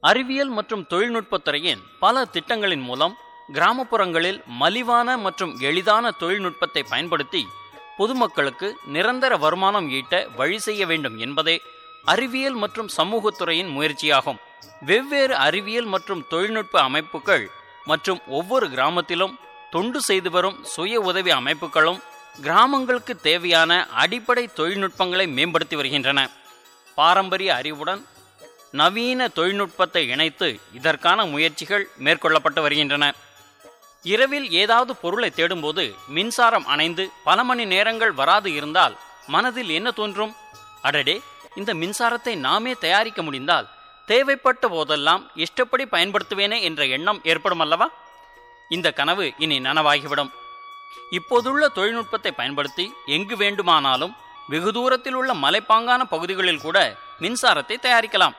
அறிவியல் மற்றும் தொழில்நுட்பத்துறையின் பல திட்டங்களின் மூலம் கிராமப்புறங்களில் மலிவான மற்றும் எளிதான தொழில்நுட்பத்தை பயன்படுத்தி பொதுமக்களுக்கு நிரந்தர வருமானம் ஈட்ட வழி செய்ய வேண்டும் என்பதே அறிவியல் மற்றும் சமூகத்துறையின் முயற்சியாகும் வெவ்வேறு அறிவியல் மற்றும் தொழில்நுட்ப அமைப்புகள் மற்றும் ஒவ்வொரு கிராமத்திலும் தொண்டு செய்து வரும் சுய உதவி அமைப்புகளும் கிராமங்களுக்கு தேவையான அடிப்படை தொழில்நுட்பங்களை மேம்படுத்தி வருகின்றன பாரம்பரிய அறிவுடன் நவீன தொழில்நுட்பத்தை இணைத்து இதற்கான முயற்சிகள் மேற்கொள்ளப்பட்டு வருகின்றன இரவில் ஏதாவது பொருளை தேடும்போது மின்சாரம் அணைந்து பல மணி நேரங்கள் வராது இருந்தால் மனதில் என்ன தோன்றும் அடடே இந்த மின்சாரத்தை நாமே தயாரிக்க முடிந்தால் தேவைப்பட்ட போதெல்லாம் இஷ்டப்படி பயன்படுத்துவேனே என்ற எண்ணம் ஏற்படும் அல்லவா இந்த கனவு இனி நனவாகிவிடும் இப்போதுள்ள தொழில்நுட்பத்தை பயன்படுத்தி எங்கு வேண்டுமானாலும் வெகு தூரத்தில் உள்ள மலைப்பாங்கான பகுதிகளில் கூட மின்சாரத்தை தயாரிக்கலாம்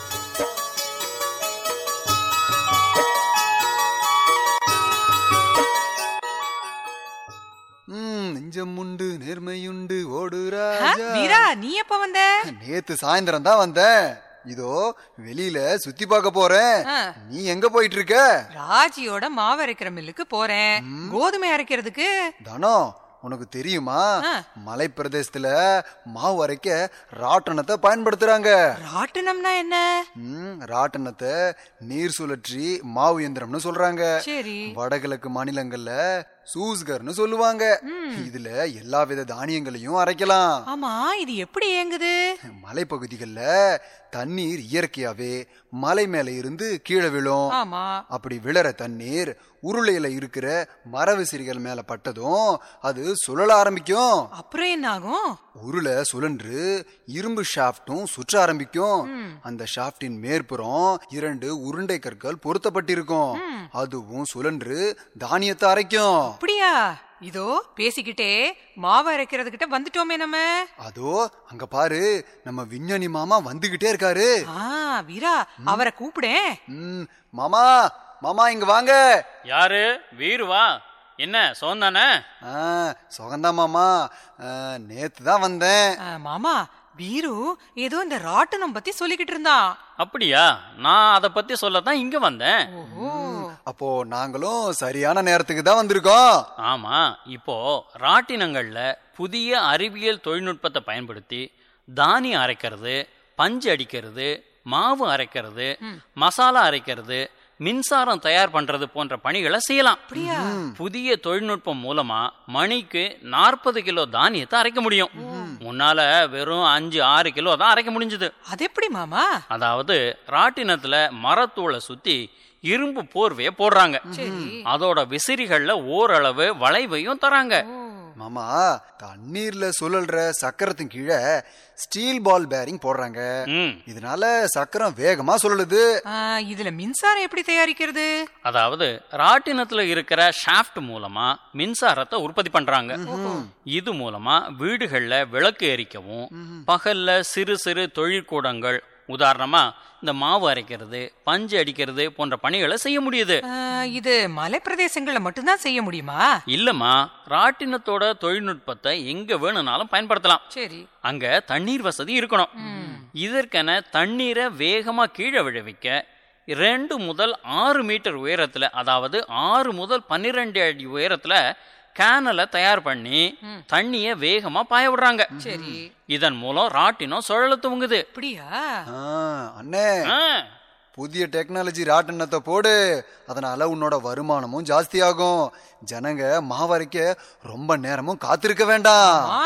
ம் நெஞ்சம் உண்டு நேர்மையுண்டு ஓடு ஆ, ராஜா வீரா நீ எப்ப வந்த நேத்து சாயந்தரம் தான் வந்தேன் இதோ வெளியில சுத்தி பார்க்க போறேன் ஆ. நீ எங்க போயிட்டு இருக்க ராஜியோட மாவு அரைக்கிற மில்லுக்கு போறேன் கோதுமை அரைக்கிறதுக்கு தனோ உனக்கு தெரியுமா ஆ. மலை பிரதேசத்துல மாவு அரைக்க ராட்டனத்தை பயன்படுத்துறாங்க ராட்டினம்னா என்ன ம், ராட்டனத்தை நீர் சுழற்றி மாவு எந்திரம்னு சொல்றாங்க சரி வடகிழக்கு மாநிலங்கள்ல சூஸ்கர்னு சொல்லுவாங்க இதுல எல்லா வித தானியங்களையும் அரைக்கலாம் ஆமா இது எப்படி இயங்குது மலைப்பகுதிகள்ல தண்ணீர் இயற்கையாவே மலை மேல இருந்து கீழே விழும் ஆமா அப்படி விழற தண்ணீர் உருளையில இருக்கிற மரவிசிறிகள் மேல பட்டதும் அது சுழல ஆரம்பிக்கும் அப்புறம் என்ன ஆகும் உருளை சுழன்று இரும்பு ஷாஃப்டும் சுற்ற ஆரம்பிக்கும் அந்த ஷாஃப்டின் மேற்புறம் இரண்டு உருண்டை கற்கள் பொருத்தப்பட்டிருக்கும் அதுவும் சுழன்று தானியத்தை அரைக்கும் அப்படியா இதோ பேசிக்கிட்டே மாவு அரைக்கிறதுகிட்ட வந்துட்டோமே நம்ம அதோ அங்க பாரு நம்ம விஞ்ஞானி மாமா வந்துகிட்டே இருக்காரு ஆ வீரா அவரை கூப்பிடேன் ம், மாமா மாமா இங்க வாங்க யாரு வீருவா என்ன சோந்தானே ஆ, சுகந்தான் மாமா ஆ, நேத்து தான் வந்தேன் ஆ, மாமா வீரு ஏதோ இந்த ராட்டினம் பத்தி சொல்லிக்கிட்டு இருந்தான் அப்படியா நான் அதை பத்தி சொல்லத்தான் இங்க வந்தேன் ஓஹோ அப்போ நாங்களும் சரியான நேரத்துக்கு தான் வந்திருக்கோம் ஆமா இப்போ ராட்டினங்கள்ல புதிய அறிவியல் தொழில்நுட்பத்தை பயன்படுத்தி தானியம் அரைக்கிறது பஞ்சு அடிக்கிறது மாவு அரைக்கிறது மசாலா அரைக்கிறது மின்சாரம் தயார் பண்றது போன்ற பணிகளை செய்யலாம் அப்படியா புதிய தொழில்நுட்பம் மூலமா மணிக்கு நாற்பது கிலோ தானியத்தை அரைக்க முடியும் முன்னால வெறும் அஞ்சு ஆறு கிலோ தான் அரைக்க முடிஞ்சது அது எப்படி மாமா அதாவது ராட்டினத்துல மரத்தூளை சுத்தி இரும்பு போர்வைய போடுறாங்க சரி அதோட விசிறிகள்ல ஓரளவு வளைவையும் தராங்க மாமா தண்ணீர்ல சுழல்ற சக்கரத்தின் கீழே ஸ்டீல் பால் பேரிங் போடுறாங்க ம் இதனால சக்கரம் வேகமா சுழலுது ஆ, இதுல மின்சாரம் எப்படி தயாரிக்கிறது அதாவது ராட்டினத்துல இருக்கிற ஷாஃப்ட் மூலமா மின்சாரத்தை உற்பத்தி பண்றாங்க இது மூலமா வீடுகள்ல விளக்கு எரிக்கவும் பகல்ல சிறு சிறு தொழிற்கூடங்கள் உதாரணமா இந்த மாவு அரைக்கிறது பஞ்சு அடிக்கிறது போன்ற பணிகளை செய்ய முடியுது ஆ, இது மலை பிரதேசங்கள்ல மட்டும்தான் செய்ய முடியுமா இல்லம்மா ராட்டினத்தோட தொழில்நுட்பத்தை எங்க வேணும்னாலும் பயன்படுத்தலாம் சரி அங்க தண்ணீர் வசதி இருக்கணும் இதற்கென தண்ணீரை வேகமா கீழே விழவிக்க ரெண்டு முதல் ஆறு மீட்டர் உயரத்துல அதாவது ஆறு முதல் பன்னிரெண்டு அடி உயரத்துல கேனலை தயார் பண்ணி தண்ணிய வேகமா பாய விடுறாங்க சரி இதன் மூலம் ராட்டினம் சுழல துவங்குது அப்படியா ஆ, அண்ணே ஆ, புதிய டெக்னாலஜி ராட்டனத்தை போடு அதனால உன்னோட வருமானமும் ஜாஸ்தியாகும் ஜனங்க மாவரைக்க ரொம்ப நேரமும் காத்திருக்க வேண்டாம் ஆ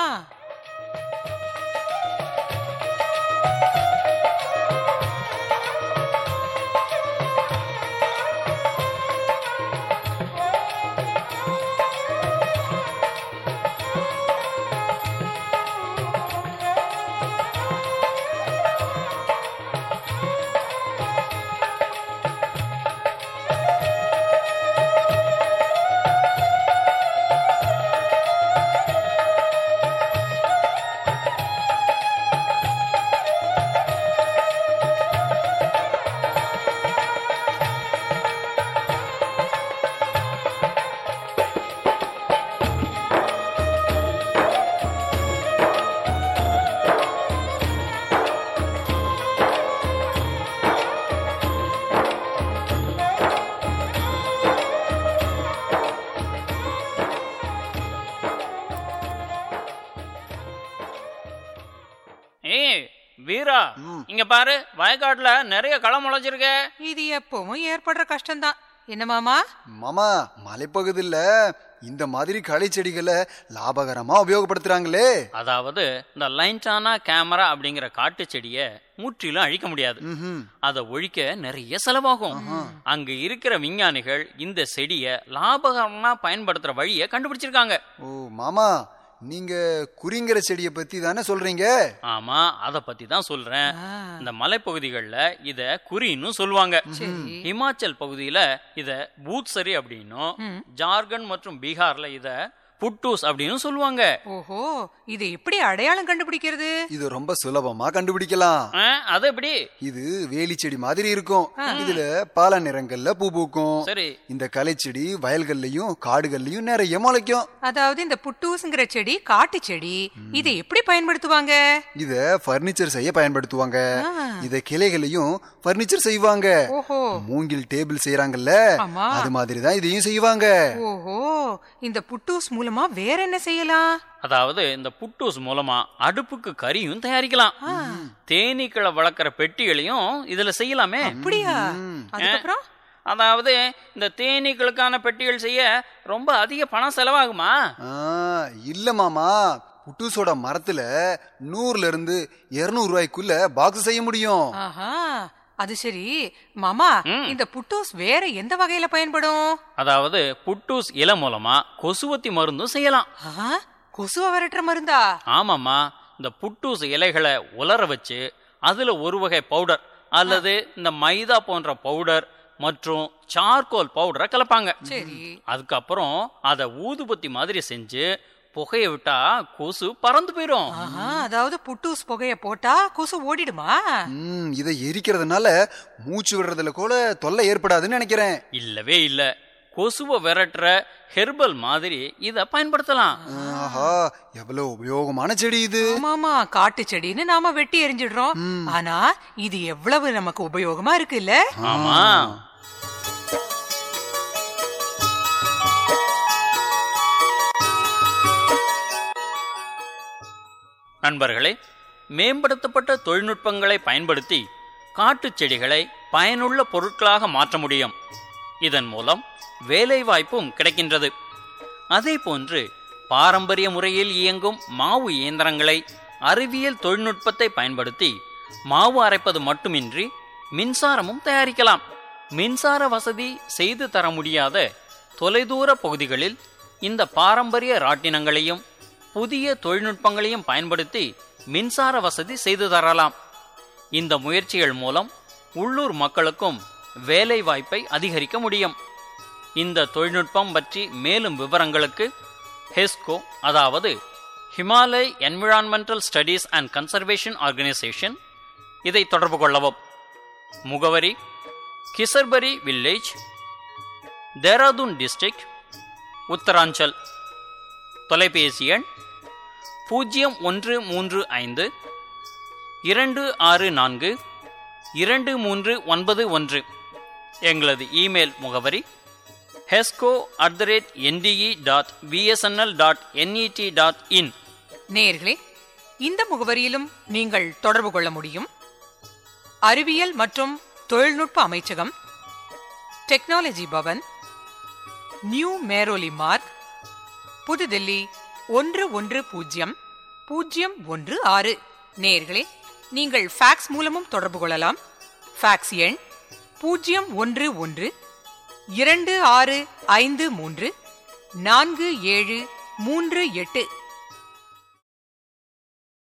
இங்க பாரு வயக்காட்டுல நிறைய களம் முளைச்சிருக்கே இது எப்பவும் ஏற்படுற கஷ்டம்தான் என்ன மாமா மாமா மலைப்பகுதியில் இந்த மாதிரி களை செடிகளை லாபகரமா உபயோகப்படுத்துறாங்களே அதாவது இந்த லைன்டானா கேமரா அப்படிங்கிற காட்டு செடியை முற்றிலும் அழிக்க முடியாது ம்ஹும். அதை ஒழிக்க நிறைய செலவாகும் அங்க இருக்கிற விஞ்ஞானிகள் இந்த செடியை லாபகரமா பயன்படுத்துற வழியை கண்டுபிடிச்சிருக்காங்க ஓ மாமா நீங்க குறிங்கிற செடியை பத்தி தானே சொல்றீங்க ஆமா அத பத்தி தான் சொல்றேன் ஆ, இந்த மலைப்பகுதிகள்ல இத குறின்னு சொல்லுவாங்க சரி ஹிமாச்சல் பகுதியில இத பூத்சரி அப்படின்னும் ஜார்க்கண்ட் மற்றும் பீகார்ல இத புட்டூஸ் அப்படின்னு சொல்லுவாங்க ஓஹோ இது எப்படி அடையாளம் கண்டுபிடிக்கிறது இது ரொம்ப சுலபமா கண்டுபிடிக்கலாம் ஆ, அது எப்படி இது வேலி செடி மாதிரி இருக்கும் இதுல பல நிறங்கள்ல பூ பூக்கும் சரி இந்த களை செடி வயல்கள்லயும் காடுகள்லயும் நிறைய முளைக்கும் அதாவது இந்த புட்டூஸ்ங்கிற செடி காட்டு செடி இதை எப்படி பயன்படுத்துவாங்க இத பர்னிச்சர் செய்ய பயன்படுத்துவாங்க ஆ. இத கிளைகளையும் பர்னிச்சர் செய்வாங்க ஓஹோ மூங்கில் டேபிள் செய்யறாங்கல்ல ஆமா. அது மாதிரி தான் இதையும் செய்வாங்க ஓஹோ இந்த புட்டூஸ் மூலமா வேற என்ன செய்யலாம் அதாவது இந்த புட்டூஸ் மூலமா அடுப்புக்கு கறியும் தயாரிக்கலாம் தேனீக்களை வளர்க்குற பெட்டிகளையும் இதுல செய்யலாமே அப்படியா அதுக்கப்புறம் அதாவது இந்த தேனீக்களுக்கான பெட்டிகள் செய்ய ரொம்ப அதிக பணம் செலவாகுமா ஆ, இல்ல மாமா புட்டூஸோட மரத்துல நூறுல இருந்து இருநூறு ரூபாய்க்குள்ள பாக்ஸ் செய்ய முடியும் ஆஹா அது சரி மாமா இந்த புட்டூஸ் வேற எந்த வகையில பயன்படும் அதாவது புட்டூஸ் இலை மூலமா கொசுவத்தி மருந்தும் செய்யலாம் ஆ, கொசுவ விரட்டுற மருந்தா ஆமாம்மா இந்த புட்டூஸ் இலைகளை உலர வச்சு அதுல ஒரு வகை பவுடர் அல்லது இந்த மைதா போன்ற பவுடர் மற்றும் சார்கோல் பவுடரை கலப்பாங்க சரி அதுக்கப்புறம் அதை ஊதுபத்தி மாதிரி செஞ்சு புகைய விட்டா கொசு பறந்து போயிடும் ஆஹா அதாவது புட்டூஸ் புகைய போட்டா கொசு ஓடிடுமா ம், இதை எரிக்கிறதுனால மூச்சு விடுறதுல கூட தொல்லை ஏற்படாதுன்னு நினைக்கிறேன் இல்லவே இல்ல கொசுவை விரட்டுற ஹெர்பல் மாதிரி இத பயன்படுத்தலாம் ஆஹா எவ்வளவு உபயோகமான செடி இது ஆமாமா காட்டு செடின்னு நாம வெட்டி எரிஞ்சிடுறோம் ஆனா இது எவ்வளவு நமக்கு உபயோகமா இருக்கு இல்ல ஆமா நண்பர்களே மேம்படுத்தப்பட்ட தொழில்நுட்பங்களை பயன்படுத்தி காட்டுச் செடிகளை பயனுள்ள பொருட்களாக மாற்ற முடியும் இதன் மூலம் வேலைவாய்ப்பும் கிடைக்கின்றது அதே போன்று பாரம்பரிய முறையில் இயங்கும் மாவு இயந்திரங்களை அறிவியல் தொழில்நுட்பத்தை பயன்படுத்தி மாவு அரைப்பது மட்டுமின்றி மின்சாரமும் தயாரிக்கலாம் மின்சார வசதி செய்து தர முடியாத தொலைதூர பகுதிகளில் இந்த பாரம்பரிய ராட்டினங்களையும் புதிய தொழில்நுட்பங்களையும் பயன்படுத்தி மின்சார வசதி செய்து தரலாம் இந்த முயற்சிகள் மூலம் உள்ளூர் மக்களுக்கும் வேலை வாய்ப்பை அதிகரிக்க முடியும் இந்த தொழில்நுட்பம் பற்றி மேலும் விவரங்களுக்கு ஹெஸ்கோ அதாவது Himalay environmental studies and conservation organisation இதை தொடர்பு கொள்ளவும் முகவரி கிசர்பரி வில்லேஜ் தேராதூன் டிஸ்ட்ரிக்ட் உத்தராஞ்சல் தொலைபேசி எண் பூஜ்ஜியம் ஒன்று மூன்று ஐந்து இரண்டு ஆறு நான்கு இரண்டு மூன்று ஒன்பது ஒன்று எங்களது இமெயில் முகவரி HESCO at the rate NTE dot BSNL dot net dot in நேயர்களே இந்த முகவரியிலும் நீங்கள் தொடர்பு கொள்ள முடியும் அறிவியல் மற்றும் தொழில்நுட்ப அமைச்சகம் டெக்னாலஜி பவன் நியூ மேரோலி மார்க் புதுதில்லி ஒன்று ஒன்று பூஜ்ஜியம் பூஜ்ஜியம் ஒன்று ஆறு நேயர்களே நீங்கள் ஃபேக்ஸ் மூலமும் தொடர்பு கொள்ளலாம் ஃபேக்ஸ் எண் பூஜ்ஜியம் ஒன்று ஒன்று இரண்டு ஆறு ஐந்து மூன்று நான்கு ஏழு மூன்று எட்டு